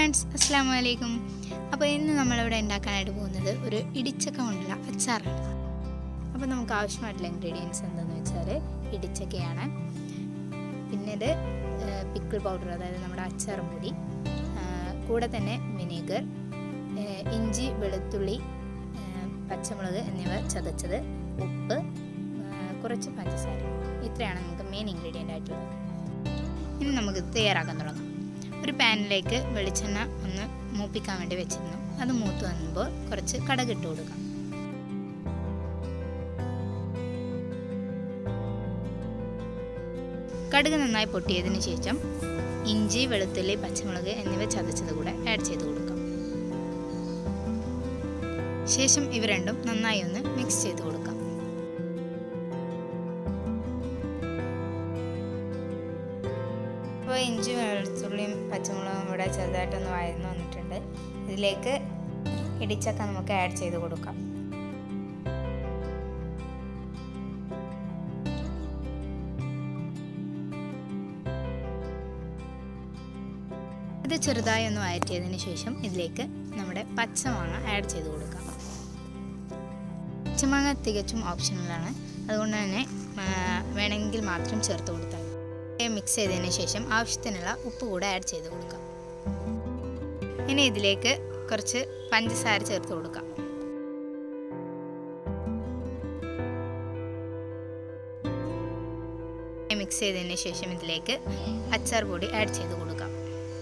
friends അസ്സാം വലൈക്കും അപ്പോൾ ഇന്ന് നമ്മളിവിടെ ഉണ്ടാക്കാനായിട്ട് പോകുന്നത് ഒരു ഇടിച്ചക്ക കൊണ്ടുള്ള അച്ചാറാണ് അപ്പോൾ നമുക്ക് ആവശ്യമായിട്ടുള്ള ഇൻഗ്രീഡിയൻസ് എന്താണെന്ന് വെച്ചാൽ ഇടിച്ചക്കയാണ് പിന്നെ ഇത് പിക്കിൾ പൗഡർ അതായത് നമ്മുടെ അച്ചാർ പൊടി ആ, കൂടെ തന്നെ വിനീഗർ ഇഞ്ചി വെളുത്തുള്ളി ആ, പച്ചമുളക് എന്നിവ ചതച്ചത് ഉപ്പ് ആ, കുറച്ച് പഞ്ചസാര ഇത്രയാണ് നമുക്ക് മെയിൻ ഇൻഗ്രീഡിയൻ്റ് ആയിട്ടുള്ളത് ഇനി നമുക്ക് തയ്യാറാക്കാൻ തുടങ്ങാം ഒരു പാനിലേക്ക് വെളിച്ചെണ്ണ ഒന്ന് മൂപ്പിക്കാൻ വേണ്ടി വെച്ചിരുന്നു അത് മൂത്ത് വന്നുമ്പോൾ കുറച്ച് കടകിട്ട് കൊടുക്കാം കടുക് നന്നായി പൊട്ടിയതിന് ശേഷം ഇഞ്ചി വെളുത്തുള്ളി പച്ചമുളക് എന്നിവ ചതച്ചത് കൂടെ ആഡ് ചെയ്ത് കൊടുക്കാം ശേഷം ഇവ രണ്ടും നന്നായി ഒന്ന് മിക്സ് ചെയ്ത് കൊടുക്കാം അപ്പോൾ ഇഞ്ചി വെളുത്തുള്ളിയും പച്ചമുളകും ഇവിടെ ചെറുതായിട്ടൊന്ന് വഴന്നു വന്നിട്ടുണ്ട് ഇതിലേക്ക് ഇടിച്ചക്ക നമുക്ക് ആഡ് ചെയ്ത് കൊടുക്കാം ഇത് ചെറുതായി ഒന്ന് വഴറ്റിയതിന് ശേഷം ഇതിലേക്ക് നമ്മുടെ പച്ചമാങ്ങ ആഡ് ചെയ്ത് കൊടുക്കാം പച്ചമാങ്ങ തികച്ചും ഓപ്ഷണലാണ് അതുകൊണ്ട് തന്നെ ആ, വേണമെങ്കിൽ മാത്രം ചേർത്ത് കൊടുത്താൽ മിക്സ് ചെയ്തതിന് ശേഷം ആവശ്യത്തിനുള്ള ഉപ്പ് കൂടെ ആഡ് ചെയ്ത് കൊടുക്കാം ഇനി ഇതിലേക്ക് കുറച്ച് പഞ്ചസാര ചേർത്ത് കൊടുക്കാം മിക്സ് ചെയ്തതിന് ശേഷം ഇതിലേക്ക് അച്ചാർ പൊടി ആഡ് ചെയ്ത് കൊടുക്കാം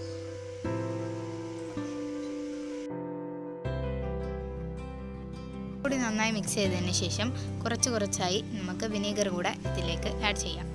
പൊടി നന്നായി മിക്സ് ചെയ്തതിന് ശേഷം കുറച്ച് കുറച്ചായി നമുക്ക് വിനീഗർ കൂടെ ഇതിലേക്ക് ആഡ് ചെയ്യാം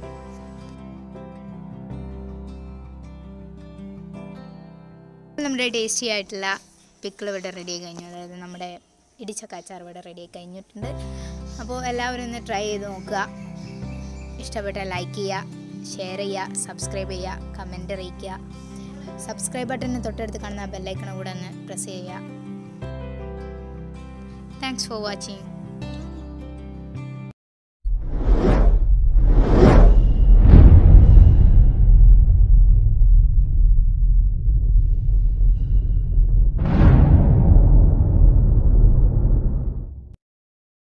നമ്മുടെ ടേസ്റ്റി ആയിട്ടുള്ള പിക്കിൾ ഇവിടെ റെഡി ആയി കഴിഞ്ഞു അതായത് നമ്മുടെ ഇടിച്ചക്ക അച്ചാർ ഇവിടെ റെഡി ആയി കഴിഞ്ഞിട്ടുണ്ട് അപ്പോൾ എല്ലാവരും ഒന്ന് ട്രൈ ചെയ്ത് നോക്കുക ഇഷ്ടപ്പെട്ടാൽ ലൈക്ക് ചെയ്യുക ഷെയർ ചെയ്യുക സബ്സ്ക്രൈബ് ചെയ്യുക കമൻ്റ് അറിയിക്കുക സബ്സ്ക്രൈബ് ബട്ടണിന് തൊട്ടടുത്ത് കാണുന്ന ബെല്ലൈക്കണ കൂടെ ഒന്ന് പ്രസ് ചെയ്യുക താങ്ക്സ് ഫോർ വാച്ചിങ്